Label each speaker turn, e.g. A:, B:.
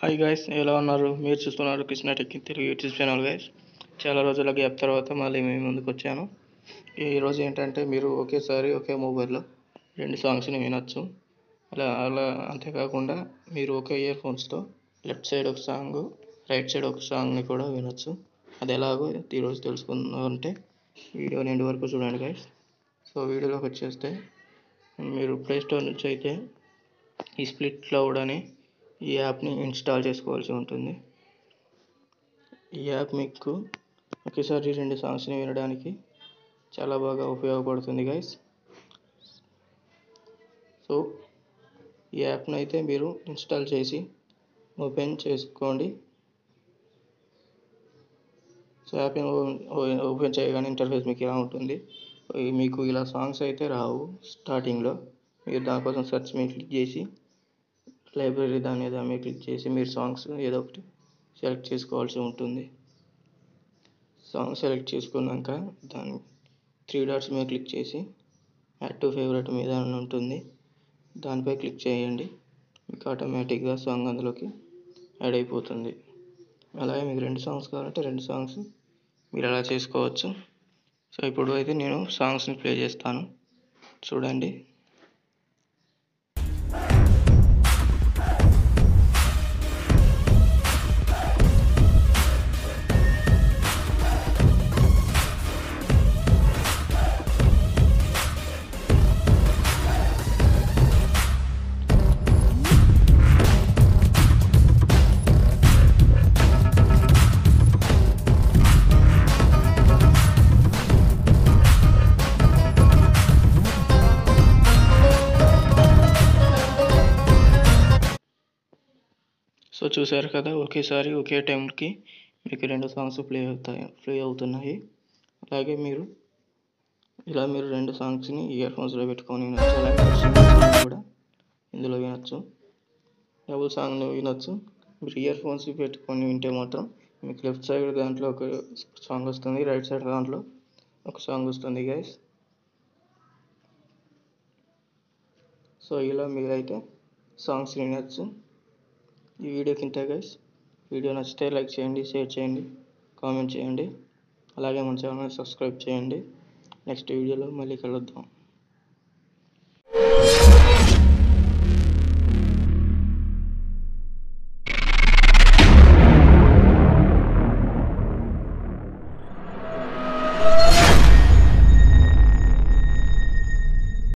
A: hi guys ఎలా ఉన్నారు మీరు చూస్తున్నారు Krishna tech Telugu YouTube channel guys చాలా రోజుల గ్యాప్ తర్వాత మళ్ళీ మీ ముందుకు వచ్చాను ఈరోజు ఏంటంటే మీరు ఒకేసారి ఒకే మొబైల్లో రెండు సాంగ్స్ని వినొచ్చు అలా అలా అంతేకాకుండా మీరు ఒకే ఇయర్ ఫోన్స్తో లెఫ్ట్ సైడ్ ఒక సాంగ్ రైట్ సైడ్ ఒక సాంగ్ని కూడా వినొచ్చు అది ఎలాగో ఈరోజు తెలుసుకుందామంటే వీడియో నిండి వరకు చూడండి గైస్ సో వీడియోలోకి వచ్చేస్తే మీరు ప్లే స్టోర్ నుంచి అయితే ఈ స్ప్లిట్ క్లౌడ్ అని ఈ యాప్ని ఇన్స్టాల్ చేసుకోవాల్సి ఉంటుంది ఈ యాప్ మీకు ఒకేసారి రెండు సాంగ్స్ని వినడానికి చాలా బాగా ఉపయోగపడుతుంది గైస్ సో ఈ యాప్ని అయితే మీరు ఇన్స్టాల్ చేసి ఓపెన్ చేసుకోండి సో యాప్ని ఓపెన్ చేయగానే ఇంటర్ఫేస్ మీకు ఇలా ఉంటుంది ఈ మీకు ఇలా సాంగ్స్ అయితే రావు స్టార్టింగ్లో మీరు దానికోసం సెర్చ్ మీద క్లిక్ చేసి లైబ్రరీ దాని మీద మీరు క్లిక్ చేసి మీరు సాంగ్స్ ఏదో ఒకటి సెలెక్ట్ చేసుకోవాల్సి ఉంటుంది సాంగ్ సెలెక్ట్ చేసుకున్నాక దాని త్రీ డాట్స్ మీద క్లిక్ చేసి యాడ్ టు ఫేవరెట్ మీద అని ఉంటుంది దానిపై క్లిక్ చేయండి మీకు ఆటోమేటిక్గా సాంగ్ అందులోకి యాడ్ అయిపోతుంది అలాగే మీకు రెండు సాంగ్స్ కావాలంటే రెండు సాంగ్స్ మీరు అలా చేసుకోవచ్చు సో ఇప్పుడు అయితే నేను సాంగ్స్ని ప్లే చేస్తాను చూడండి సో చూసారు కదా ఒకేసారి ఒకే టైంకి మీకు రెండు సాంగ్స్ ప్లే అవుతాయి ప్లే అవుతున్నాయి అలాగే మీరు ఇలా మీరు రెండు సాంగ్స్ని ఇయర్ ఫోన్స్లో పెట్టుకొని వినొచ్చు అలాగే సింగిల్ సాంగ్ కూడా ఇందులో వినొచ్చు డబుల్ సాంగ్ వినొచ్చు మీరు ఇయర్ ఫోన్స్ పెట్టుకొని వింటే మాత్రం మీకు లెఫ్ట్ సైడ్ దాంట్లో ఒక సాంగ్ వస్తుంది రైట్ సైడ్ దాంట్లో ఒక సాంగ్ వస్తుంది గైస్ సో ఇలా మీరైతే సాంగ్స్ వినొచ్చు ఈ వీడియో కింద గైస్ వీడియో నచ్చితే లైక్ చేయండి షేర్ చేయండి కామెంట్ చేయండి అలాగే మన ఛానల్ సబ్స్క్రైబ్ చేయండి నెక్స్ట్ వీడియోలో మళ్ళీ కలుద్దాం